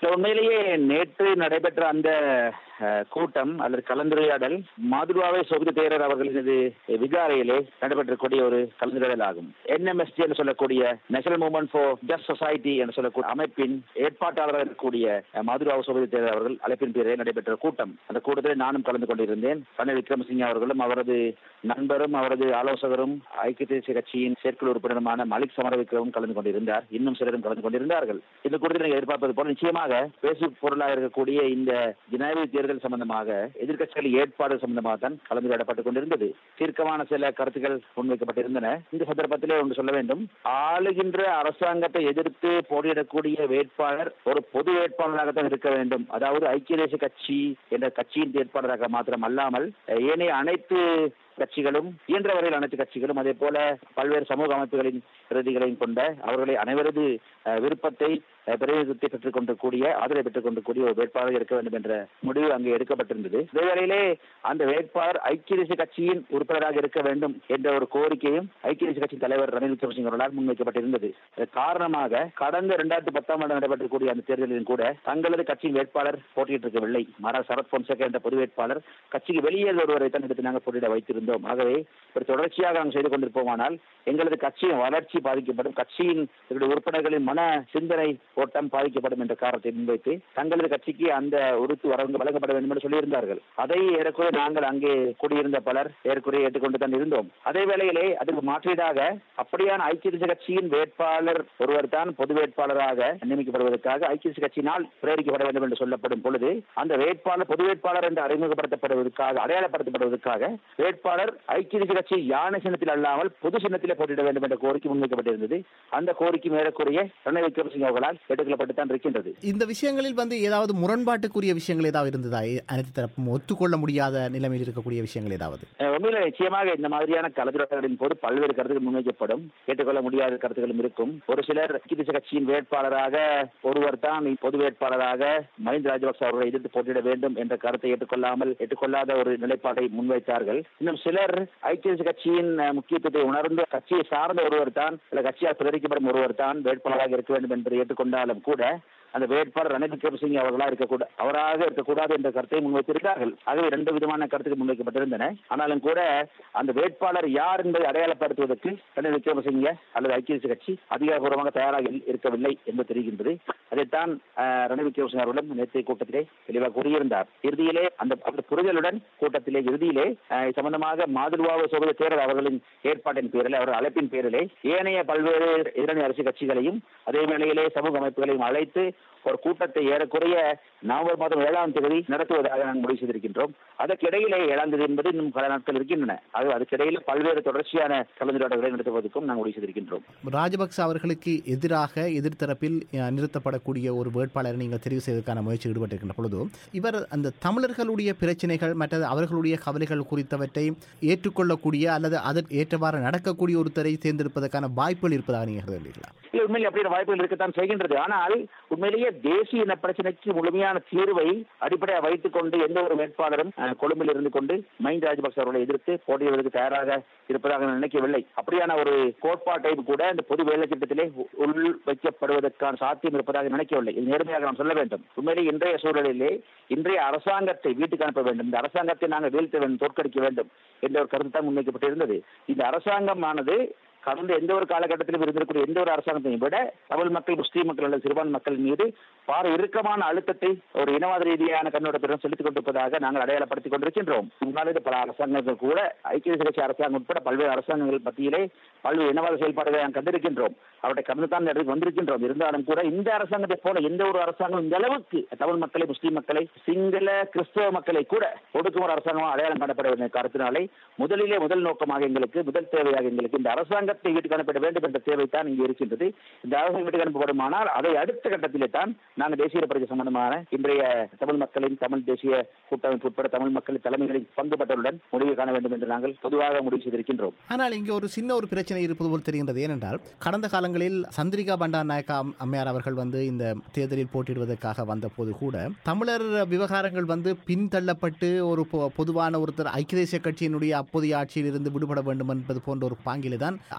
உண்மையிலேயே நேற்று நடைபெற்ற அந்த அஹ், கூட்டம் அல்லது கலந்துரையாடல் மாதுருவாவை சொகுது தேரர் அவர்களது விகாரையிலே நடைபெற்றக்கூடிய ஒரு கலந்துரையாடல் ஆகும் என்எம்எஸ்டி என்று சொல்லக்கூடிய national movement for just society என்று சொல்லக்கூடிய அமைப்பின் ஏற்பாட்டாளராக இருக்கக்கூடிய அஹ், மாதுருவாவை சொகுது தேரர் அவர்கள் அழைப்பின் பேரில் நடைபெற்ற கூட்டம் அந்த கூட்டத்தில் நானும் கலந்து கொண்டிருந்தேன் ரணில் விக்ரமசிங்க அவர்களும் அவரது நண்பரும் அவரது ஆலோசகரும் ஐக்கிய தேசிய கட்சியின் செயற்குழு உறுப்பினருமான மலிக் சமரவிக்ரமும் கலந்து கொண்டிருந்தார் இன்னும் சிலரும் கலந்து கொண்டிருந்தார்கள் இந்த கூட்டத்தில் நீங்கள் எதிர்பார்ப்பது போல நிச்சயமாக பேசு பொருளாக இருக்கக்கூடிய இந்த ஜனாதிபதி தேர்தல் சம்பந்தமாக எதிர்க்கட்சிகள் ஏற்பாடு சம்பந்தமாக தான் கலந்துரையாடப்பட்டுக் கொண்டிருந்தது தீர்க்கமான சில கருத்துக்கள் முன்வைக்கப்பட்டிருந்தன இந்த சந்தர்ப்பத்திலே ஒன்று சொல்ல வேண்டும் ஆளுகின்ற அரசாங்கத்தை எதிர்த்து போட்டியிடக்கூடிய வேட்பாளர் ஒரு பொது வேட்பாளராகத்தான் இருக்க வேண்டும் அதாவது ஐக்கிய தேசிய கட்சி என்ற கட்சியின் வேட்பாளராக மாத்திரம் அல்லாமல் ஏனைய அனைத்து கட்சிகளும் இயன்ற வரையில் அனைத்து கட்சிகளும் அதே போல பல்வேறு சமூக அமைப்புகளின் பிரதிகளையும் கொண்ட அவர்களை அனைவரது அஹ், விருப்பத்தை அஹ், பிரதிநிதித்துவத்தை பெற்றுக் கொண்டிருக்கூடிய ஆதரவை பெற்றுக் கொண்டிருக்கூடிய ஒரு வேட்பாளர் இருக்க வேண்டும் என்ற முடிவு அங்கே எடுக்கப்பட்டிருந்தது இதே வேளையிலே அந்த வேட்பாளர் ஐக்கிய தேசிய கட்சியின் உறுப்பினராக இருக்க வேண்டும் என்ற ஒரு கோரிக்கையும் ஐக்கிய தேசிய கட்சியின் தலைவர் ரணில் விக்ரமசிங்க அவர்களால் முன்வைக்கப்பட்டிருந்தது இதன் காரணமாக கடந்த இரண்டாயிரத்தி பத்தாம் ஆண்டு நடைபெற்றக்கூடிய அந்த தேர்தலிலும் கூட தங்களது கட்சியின் வேட்பாளர் போட்டியிட்டிருக்கவில்லை மாறா சரத் பொன்சேகா என்ற பொது வேட்பாளர் கட்சிக்கு வெளியே ஒருவரை தான் எடுத்து நாங்கள் போட்டியிட வைத்திருந்தோம் ஆகவே ஒரு தொடர்ச்சியாக நாங்கள் செய்து கொண்டிருப்போமானால் எங்களது கட்சியின் வளர்ச்சி பாதிக்கப்படும் கட்சியின் எங்களுடைய உறுப்பினர்களின் மன சிந்தனை ஓட்டம் பாதிக்கப்படும் என்ற காரணத்தை முன்வைத்து தங்களது கட்சிக்கு அந்த உறுத்து வரவங்க வழங்கப்பட வேண்டும் என்று சொல்லியிருந்தார்கள் அதை ஏறக்குறைய நாங்கள் அங்கே கூடியிருந்த பலர் ஏறக்குறைய ஏற்றுக்கொண்டு தான் இருந்தோம் அதே வேளையிலே அதுக்கு மாற்றீடாக அப்படியான ஐக்கிய தேசிய கட்சியின் வேட்பாளர் ஒருவர் தான் பொது வேட்பாளராக நியமிக்கப்படுவதற்காக ஐக்கிய தேசிய கட்சியினால் பிரேரிக்கப்பட வேண்டும் என்று சொல்லப்படும் பொழுது அந்த வேட்பாளர் பொது வேட்பாளர் என்று அறிமுகப்படுத்தப்படுவதற்காக அடையாளப்படுத்தப்படுவதற்காக வேட்பாளர் ஐக்கிய தேசிய கட்சி யானை சின்னத்தில் அல்லாமல் பொது சின்னத்திலே போட்டியிட வேண்டும் என்ற கோரிக்கை முன்வைக்கப்பட்டிருந்தது அந்த கோரிக்கை மேறக்குரிய ரணில் விக்ரமசிங்க அவர்களால் ஏற்றுக்கொள்ளப்பட்டு தான் இருக்கின்றது இந்த விஷயங்களில் வந்து ஏதாவது முரண்பாட்டுக்குரிய விஷயங்கள் ஏதாவது இருந்ததா அனைத்து தரப்பும் ஒத்துக்கொள்ள முடியாத நிலைமையில் இருக்கக்கூடிய விஷயங்கள் ஏதாவது அஹ் உண்மையில நிச்சயமாக இந்த மாதிரியான கலந்துரையாடலின் போது பல்வேறு கருத்துக்கள் முன்வைக்கப்படும் ஏற்றுக்கொள்ள முடியாத கருத்துக்களும் இருக்கும் ஒரு சிலர் ஐக்கிய தேசிய கட்சியின் வேட்பாளராக ஒருவர் தான் பொது வேட்பாளராக மஹிந்த ராஜபக்ச அவர்களை எதிர்த்து போட்டியிட வேண்டும் என்ற கருத்தை ஏற்றுக்கொள்ளாமல் ஏற்றுக்கொள்ளாத ஒரு நிலைப்பாட்டை முன்வைத்தார்கள் இன்னும் சிலர் ஐக்கிய தேசிய கட்சியின் அஹ், முக்கியத்துவத்தை உணர்ந்து கட்சியை சார்ந்த ஒருவர் தான் இல்ல கட்சியால் பிரதரிக்கப்படும் ஒருவர் தான் வேட்பாளராக இருக்க வேண்டும் என்பதை ஏற்றுக்கொண்டாலும் கூட அந்த வேட்பாளர் ரணில் விக்ரமசிங்கே அவர்களா இருக்கக்கூட அவராக இருக்கக்கூடாது என்ற கருத்தை முன்வைத்திருக்கிறார்கள் ஆகவே இரண்டு விதமான கருத்துக்கள் முன்வைக்கப்பட்டிருந்தன ஆனாலும் கூட அந்த வேட்பாளர் யார் என்பதை அடையாளப்படுத்துவதற்கு ரணில் விக்ரமசிங்கே அல்லது ஐக்கிய தேசிய கட்சி அதிகாரப்பூர்வமாக தயாராக இல்- இருக்கவில்லை என்று தெரிகின்றது அதைத்தான் அஹ், ரணில் விக்ரமசிங்கே அவர்களும் நேற்றைய கூட்டத்திலே தெளிவாக கூறியிருந்தார் இறுதியிலே அந்த அந்த புரிதலுடன் கூட்டத்திலே இறுதியிலே அஹ், இது சம்பந்தமாக மாதுருவாவு சோதனை தேரர் அவர்களின் ஏற்பாட்டின் பேரில் அவர் அழைப்பின் பேரிலே ஏனைய பல்வேறு எதிரணி அரசியல் கட்சிகளையும் அதே வேளையிலே சமூக அமைப்புகளையும் அழைத்து ஒரு கூட்டத்தை ஏறக்குறைய நவம்பர் மாதம் ஏழாம் தேதி நடத்துவதாக நாங்கள் முடிவு செய்திருக்கின்றோம் அதற்கிடையிலே ஏழாம் தேதி என்பது இன்னும் பல நாட்கள் இருக்கின்றன ஆகவே அதுக்கிடையில் பல்வேறு தொடர்ச்சியான கலந்துரையாடல்களை நடத்துவதற்கும் நாங்கள் முடிவு செய்திருக்கின்றோம் ராஜபக்ச அவர்களுக்கு எதிராக எதிர்த்தரப்பில் அஹ், நிறுத்தப்படக்கூடிய ஒரு வேட்பாளரை நீங்கள் தெரிவு செய்வதற்கான முயற்சி ஈடுபட்டிருக்கின்ற பொழுது இவர் அந்த தமிழர்களுடைய பிரச்சனைகள் மற்றது அவர்களுடைய கவலைகள் குறித்தவற்றை ஏற்றுக்கொள்ளக்கூடிய அல்லது அதற்கு ஏற்றவாறு நடக்கக்கூடிய ஒருத்தரை தேர்ந்தெடுப்பதற்கான வாய்ப்புகள் இருப்பதாக நீங்கள் கருதுகிறீர்களா இல்லை உண்மையில் அப்படியான வாய்ப்புகள் இருக்கத்தான் செய்கின்றது ஆனால் உண்மையிலேயே தேசிய இன பிரச்சனைக்கு முழுமையான தீர்வை அடிப்படையாக வைத்துக் கொண்டு எந்த ஒரு வேட்பாளரும் அஹ், கொழும்பில் இருந்து கொண்டு மஹிந்த ராஜபக்ச அவர்களை எதிர்த்து போட்டியிடுவதற்கு தயாராக இருப்பதாக நான் நினைக்கவில்லை அப்படியான ஒரு கோட்பாட்டையும் கூட இந்த பொது வேலை திட்டத்திலே உ- உள் வைக்கப்படுவதற்கான சாத்தியம் இருப்பதாக நினைக்கவில்லை இது நேர்மையாக நாம் சொல்ல வேண்டும் உண்மையிலே இன்றைய சூழலிலே இன்றைய அரசாங்கத்தை வீட்டுக்கு அனுப்ப வேண்டும் இந்த அரசாங்கத்தை நாங்கள் வீழ்த்த வேண்டும் தோற்கடிக்க வேண்டும் என்ற ஒரு கருத்து தான் முன்வைக்கப்பட்டிருந்தது இந்த அரசாங்கமானது கடந்த எந்த ஒரு காலகட்டத்திலும் இருந்திருக்கக்கூடிய எந்த ஒரு அரசாங்கத்தையும் விட தமிழ் மக்கள் முஸ்லீம் மக்கள் அல்லது சிறுபான்மை மக்கள் மீது பார இறுக்கமான அழுத்தத்தை ஒரு இனவாத ரீதியான கண்ணோட்டத்துடன் செலுத்திக் கொண்டிருப்பதாக நாங்கள் அடையாளப்படுத்திக் கொண்டிருக்கின்றோம் முன்னாள் பல அரசாங்கங்கள் கூட ஐக்கிய தேசிய கட்சி அரசாங்கம் உட்பட பல்வேறு அரசாங்கங்கள் மத்தியிலே பல்வேறு இனவாத செயல்பாடுகளை நாம் கண்டிருக்கின்றோம் அவற்றை கடந்து தான் இந்த இடத்துக்கு வந்திருக்கின்றோம் இருந்தாலும் கூட இந்த அரசாங்கத்தை போல எந்த ஒரு அரசாங்கம் இந்த அளவுக்கு தமிழ் மக்களை முஸ்லீம் மக்களை சிங்கள கிறிஸ்தவ மக்களை கூட ஒடுக்கும் ஒரு அரசாங்கம் அடையாளம் காணப்பட வேண்டிய காரணத்தினாலே முதலிலே முதல் நோக்கமாக எங்களுக்கு முதல் தேவையாக எங்களுக்கு இந்த அரசாங்கத்தை வீட்டுக்கு அனுப்ப வேண்டும் என்ற தேவை தான் இங்கே இருக்கின்றது இந்த அரசாங்கம் வீட்டுக்கு அனுப்பப்படுமானால் அதை அடுத்த கட்டத்திலே தான் நாங்கள் தேசிய பிரச்சனை சம்பந்தமான இன்றைய தமிழ் மக்களின் தமிழ் தேசிய கூட்டமைப்பு உட்பட தமிழ் மக்களின் தலைமைகளின் பங்குபட்டவருடன் முடிவு காண வேண்டும் என்று நாங்கள் பொதுவாக முடிவு செய்திருக்கின்றோம் ஆனால் இங்கே ஒரு சின்ன ஒரு பிரச்சனை இருப்பது போல் தெரிகின்றது ஏனென்றால் கடந்த காலங்களில் சந்திரிகா பண்டார் நாயக்கா அம்- அம்மையார் அவர்கள் வந்து இந்த தேர்தலில் போட்டியிடுவதற்காக வந்தபோது கூட தமிழர் விவகாரங்கள் வந்து பின்தள்ளப்பட்டு ஒரு பொ- பொதுவான ஒருத்தர் ஐக்கிய தேசிய கட்சியினுடைய அப்போதைய ஆட்சியில் இருந்து விடுபட வேண்டும் என்பது போன்ற ஒரு பாங்கிலே தான்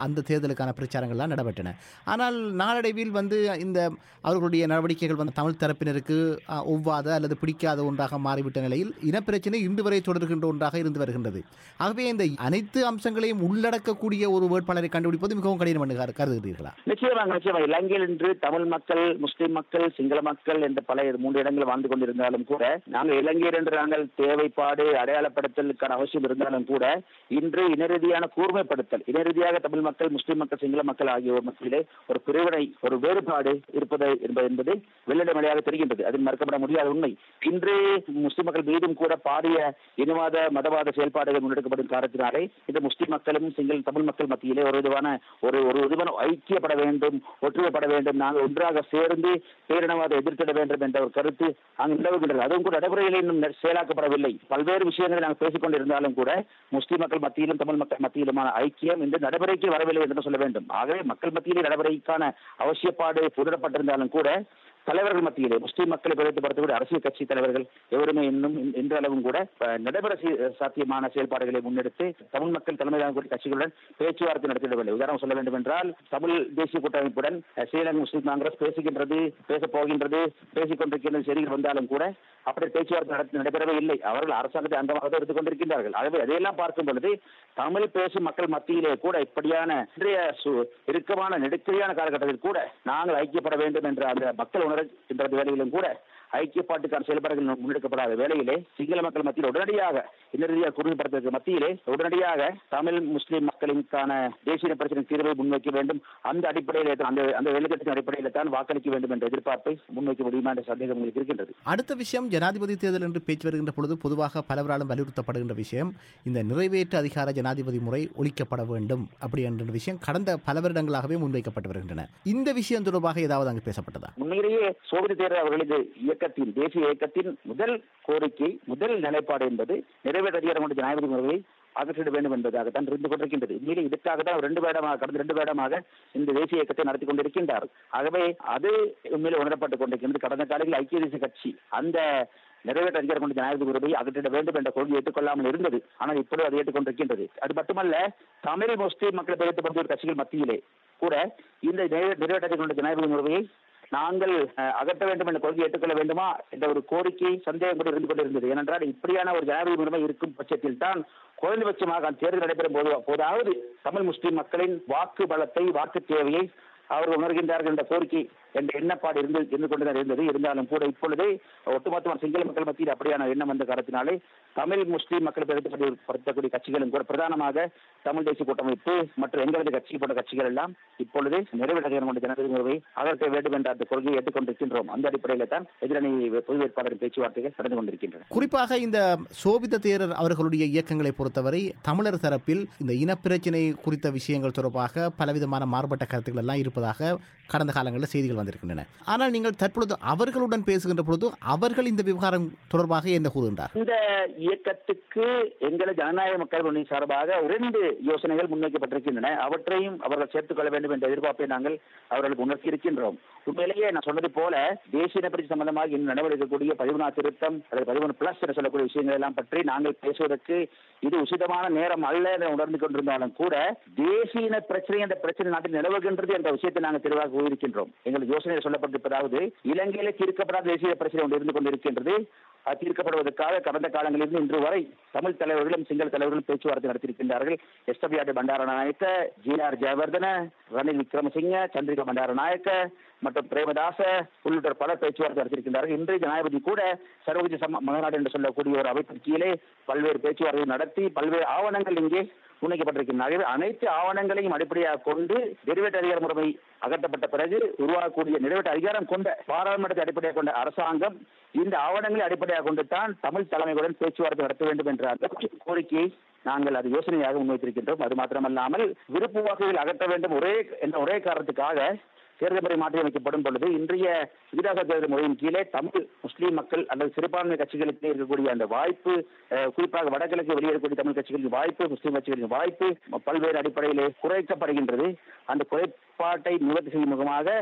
அந்த தேர்தலுக்கான பிரச்சாரங்கள்லாம் நடைபெற்றன ஆனால் நாளடைவில் வந்து இந்த அவர்களுடைய நடவடிக்கைகள் வந்து தமிழ் தரப்பினருக்கு அஹ், ஒவ்வாத அல்லது பிடிக்காத ஒன்றாக மாறிவிட்ட நிலையில் இனப்பிரச்சனை இன்று வரை தொடர்கின்ற ஒன்றாக இருந்து வருகின்றது ஆகவே இந்த அனைத்து அம்சங்களையும் உள்ளடக்கக்கூடிய ஒரு வேட்பாளரை கண்டுபிடிப்பது மிகவும் கடினம் என்று கரு- கருதுகிறீர்களா நிச்சயமாக நிச்சயமாக இலங்கையில் இன்று தமிழ் மக்கள் முஸ்லிம் மக்கள் சிங்கள மக்கள் என்ற பல மூன்று இடங்கள் வாழ்ந்து கொண்டிருந்தாலும் கூட நாங்கள் இலங்கையர் என்று நாங்கள் தேவைப்பாடு அடையாளப்படுத்தலுக்கான அவசியம் இருந்தாலும் கூட இன்று இனரீதியான கூர்மைப்படுத்தல் இனரீதியாக தமிழ் மக்கள் முஸ்லிம் மக்கள் சிங்கள மக்கள் ஆகியோர் மத்தியிலே ஒரு பிரிவினை ஒரு வேறுபாடு இருப்பது என்பது என்பது வெள்ளடமலையாக தெரிகின்றது அது மறுக்கப்பட முடியாத உண்மை இன்று முஸ்லிம் மக்கள் மீதும் கூட பாரிய இனவாத மதவாத செயல்பாடுகள் முன்னெடுக்கப்படும் காரணத்தினாலே இந்த முஸ்லிம் மக்களும் சிங்கள தமிழ் மக்கள் மத்தியிலே ஒரு விதமான ஒரு ஒரு விதமான ஐக்கியப்பட வேண்டும் ஒற்றுமைப்பட வேண்டும் நாங்கள் ஒன்றாக சேர்ந்து பேரினவாத எதிர்த்திட வேண்டும் என்ற ஒரு கருத்து அங்கு நிலவுகின்றது அதுவும் கூட நடைமுறையில் இன்னும் நெ- செயலாக்கப்படவில்லை பல்வேறு விஷயங்களை நாங்கள் பேசிக் கொண்டிருந்தாலும் கூட முஸ்லிம் மக்கள் மத்தியிலும் தமிழ் மக்கள் மத்தியிலுமான ஐக்கியம் இந்த நடைமுறைக்கு வரவில்லை என்று சொல்ல வேண்டும் ஆகவே மக்கள் மத்தியிலே நடைமுறைக்கான அவசியப்பாடு புதிடப்பட்டிருந்தாலும் கூட தலைவர்கள் மத்தியிலே முஸ்லிம் மக்களை பிரதிபடுத்தக்கூடிய அரசியல் கட்சி தலைவர்கள் எவருமே இன்னும் இன்- இன்றளவும் கூட அஹ், நடைபெற சி- சாத்தியமான செயல்பாடுகளை முன்னெடுத்து தமிழ் மக்கள் தலைமை தாங்கக்கூடிய கட்சிகளுடன் பேச்சுவார்த்தை நடத்திடவில்லை உதாரணம் சொல்ல வேண்டும் என்றால் தமிழ் தேசிய கூட்டமைப்புடன் அஹ், ஸ்ரீலங்கா முஸ்லிம் காங்கிரஸ் பேசுகின்றது பேசப் போகின்றது பேசிக் கொண்டிருக்கின்றது செய்திகள் வந்தாலும் கூட அப்படி பேச்சுவார்த்தை நடத்தி நடைபெறவே இல்லை அவர்கள் அரசாங்கத்தை அங்கமாக தான் எடுத்துக் கொண்டிருக்கின்றார்கள் ஆகவே அதையெல்லாம் பார்க்கும் பொழுது தமிழ் பேசும் மக்கள் மத்தியிலே கூட இப்படியான இன்றைய சு- இறுக்கமான நெருக்கடியான காலகட்டத்தில் கூட நாங்கள் ஐக்கியப்பட வேண்டும் என்ற அந்த மக்கள் உணர்கின்ற வேலையிலும் கூட ஐக்கியப்பாட்டுக்கான செயல்பாடுகள் முன்னெடுக்கப்படாத வேளையிலே சிங்கள மக்கள் மத்தியில் உடனடியாக இறுதியாக குறுமைப்படுத்துவதற்கு மத்தியிலே உடனடியாக தமிழ் முஸ்லிம் மக்களுக்கான தேசிய பிரச்சனை தீர்வை முன்வைக்க வேண்டும் அந்த அடிப்படையிலே தான், அந்த அந்த வெளிக்கட்டின் அடிப்படையில் தான் வாக்களிக்க வேண்டும் என்ற எதிர்பார்ப்பை முன்வைக்க முடியுமா என்ற சந்தேகம் உங்களுக்கு இருக்கின்றது அடுத்த விஷயம் ஜனாதிபதி தேர்தல் என்று பேச்சு வருகின்ற பொழுது பொதுவாக பலவராலும் வலியுறுத்தப்படுகின்ற விஷயம் இந்த நிறைவேற்று அதிகார ஜனாதிபதி முறை ஒழிக்கப்பட வேண்டும் அப்படி என்ற விஷயம் கடந்த பல வருடங்களாகவே முன்வைக்கப்பட்டு வருகின்றன இந்த விஷயம் தொடர்பாக ஏதாவது அங்கு பேசப்பட்டதா உண்மையிலேயே சோதனை தேர்தல் அவர்களது இயக்கத்தின் தேசிய இயக்கத்தின் முதல் கோரிக்கை முதல் நிலைப்பாடு என்பது நிறைவேற்ற அதிகாரம் கொண்ட ஜனாதிபதி முறையை அகற்றிட வேண்டும் என்பதாகத்தான் இருந்து கொண்டிருக்கின்றது உண்மையிலே இதுக்காக தான் அவர் ரெண்டு வருடமாக கடந்த ரெண்டு வருடமாக இந்த தேசிய இயக்கத்தை நடத்தி கொண்டிருக்கின்றார் ஆகவே அது உண்மையிலே உணரப்பட்டுக் கொண்டிருக்கின்றது கடந்த காலங்களில் ஐக்கிய தேசிய கட்சி அந்த நிறைவேற்ற அதிகாரம் கொண்ட ஜனாதிபதி முறையை அகற்றிட வேண்டும் என்ற கொள்கை ஏற்றுக்கொள்ளாமல் இருந்தது ஆனால் இப்பொழுது அதை ஏற்றுக்கொண்டிருக்கின்றது அது மட்டுமல்ல தமிழ் முஸ்லீம் மக்களை பிரித்து ஒரு கட்சிகள் மத்தியிலே கூட இந்த நிறைவே- நிறைவேற்ற அதிகாரம் கொண்ட ஜனாதிபதி முறையை நாங்கள் அஹ், அகற்ற வேண்டும் என்ற கொள்கை ஏற்றுக்கொள்ள வேண்டுமா என்ற ஒரு கோரிக்கை சந்தேகம் கூட இருந்து கொண்டிருந்தது ஏனென்றால் இப்படியான ஒரு ஜனாதிபதி முறைமை இருக்கும் பட்சத்தில் தான் குறைந்தபட்சமாக அந்த தேர்தல் நடைபெறும் போது போதாவது தமிழ் முஸ்லிம் மக்களின் வாக்கு பலத்தை வாக்கு தேவையை அவர்கள் உணர்கின்றார்கள் என்ற கோரிக்கை என்ற எண்ணப்பாடு இருந்து இருந்து கொண்டுதான் இருந்தது இருந்தாலும் கூட இப்பொழுது ஒட்டுமொத்தமாக சிங்கள மக்கள் மத்தியில் அப்படியான எண்ணம் வந்த காரணத்தினாலே தமிழ் முஸ்லீம் மக்கள் படுத்தக்கூடிய கட்சிகளும் கூட பிரதானமாக தமிழ் தேசிய கூட்டமைப்பு மற்றும் எங்களது கட்சி போன்ற கட்சிகள் எல்லாம் இப்பொழுது நிறைவேற்ற கொண்ட ஜனநாயக முறையை அகற்ற வேண்டும் என்ற அந்த கொள்கையை ஏற்றுக்கொண்டிருக்கின்றோம் அந்த அடிப்படையில் தான் எதிரணி பொது வேட்பாளரின் பேச்சுவார்த்தைகள் நடந்து கொண்டிருக்கின்றன குறிப்பாக இந்த சோபித தேரர் அவர்களுடைய இயக்கங்களை பொறுத்தவரை தமிழர் தரப்பில் இந்த இனப்பிரச்சினை குறித்த விஷயங்கள் தொடர்பாக பலவிதமான மாறுபட்ட கருத்துக்கள் எல்லாம் இருப்பதாக கடந்த காலங்களில் செய்திகள் வந்திருக்கின்றன ஆனால் நீங்கள் தற்பொழுது அவர்களுடன் பேசுகின்ற பொழுது அவர்கள் இந்த விவகாரம் தொடர்பாக என்ன கூறுகின்றார் இந்த இயக்கத்துக்கு எங்களது ஜனநாயக மக்கள் முன்னணி சார்பாக இரண்டு யோசனைகள் முன்வைக்கப்பட்டிருக்கின்றன அவற்றையும் அவர்கள் சேர்த்துக் கொள்ள வேண்டும் என்ற எதிர்பார்ப்பை நாங்கள் அவர்களுக்கு உணர்த்தி இருக்கின்றோம் உண்மையிலேயே நான் சொன்னது போல தேசிய இனப்பிரச்சி சம்பந்தமாக இன்னும் நடைபெறக்கூடிய பதிமூணாம் திருத்தம் அல்லது பதிமூணு பிளஸ் என்று சொல்லக்கூடிய விஷயங்கள் எல்லாம் பற்றி நாங்கள் பேசுவதற்கு இது உசிதமான நேரம் அல்ல என உணர்ந்து கொண்டிருந்தாலும் கூட தேசிய இன பிரச்சனை என்ற பிரச்சனை நாட்டில் நிலவுகின்றது என்ற விஷயத்தை நாங்கள் தெளிவாக கூறியிருக்கின்றோம் எங்கள் யோசனையில் சொல்லப்பட்டிருப்பதாவது இலங்கையிலே தீர்க்கப்படாத தேசிய பிரச்சனை ஒன்று இருந்து கொண்டிருக்கின்றது அது தீர்க்கப்படுவதற்காக கடந்த காலங்களிலிருந்து இன்று வரை தமிழ் தலைவர்களும் சிங்கள தலைவர்களும் பேச்சுவார்த்தை நடத்தியிருக்கின்றார்கள் SWRD Bandaranaike J R Jayewardene Ranil Wickremesinghe Chandrika Bandaranaike மற்றும் பிரேமதாச உள்ளிட்ட பல பேச்சுவார்த்தை நடத்தியிருக்கின்றார்கள் இன்றைய ஜனாதிபதி கூட சர்வதேச சம மாநாடு என்று சொல்லக்கூடிய ஒரு அமைப்பின் கீழே பல்வேறு பேச்சுவார்த்தை நடத்தி பல்வேறு ஆவணங்கள் இங்கே முன்வைக்கப்பட்டிருக்கின்றன ஆகவே அனைத்து ஆவணங்களையும் அடிப்படையாக கொண்டு நிறைவேற்று அதிகார முறைமை அகற்றப்பட்ட பிறகு உருவாகக்கூடிய நிறைவேற்று அதிகாரம் கொண்ட பாராளுமன்றத்தை அடிப்படையாக கொண்ட அரசாங்கம் இந்த ஆவணங்களை அடிப்படையாக கொண்டு தான் தமிழ் தலைமைகளுடன் பேச்சுவார்த்தை நடத்த வேண்டும் என்ற அந்த கோரிக்கையை நாங்கள் அது யோசனையாக முன்வைத்திருக்கின்றோம் அது மாத்திரமல்லாமல் விருப்பு வாக்குகள் அகற்ற வேண்டும் ஒரே என்ற ஒரே காரணத்துக்காக தேர்தல் முறை மாற்றி அமைக்கப்படும் பொழுது இன்றைய விகிதாச தேர்தல் முறையின் கீழே தமிழ் முஸ்லீம் மக்கள் அல்லது சிறுபான்மை கட்சிகளுக்கு இருக்கக்கூடிய அந்த வாய்ப்பு அஹ், குறிப்பாக வடகிழக்கு வெளியேறக்கூடிய தமிழ் கட்சிகளின் வாய்ப்பு முஸ்லீம் கட்சிகளின் வாய்ப்பு பல்வேறு அடிப்படையிலே குறைக்கப்படுகின்றது அந்த குறைபாட்டை நிவர்த்தி செய்யும் முகமாக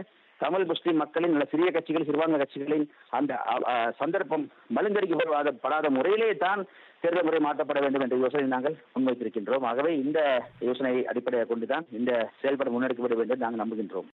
தமிழ் முஸ்லிம் மக்களின் நல்ல சிறிய கட்சிகள் சிறுபான்மை கட்சிகளின் அந்த அ- அ, சந்தர்ப்பம் மழுங்கடிக்கப்படாத முறையிலே தான் தேர்தல் முறை மாற்றப்பட வேண்டும் என்ற யோசனை நாங்கள் முன்வைத்திருக்கின்றோம் ஆகவே இந்த யோசனையை அடிப்படையாக கொண்டுதான் இந்த செயல்பாடு முன்னெடுக்கப்பட வேண்டும் என்று நாங்கள் நம்புகின்றோம்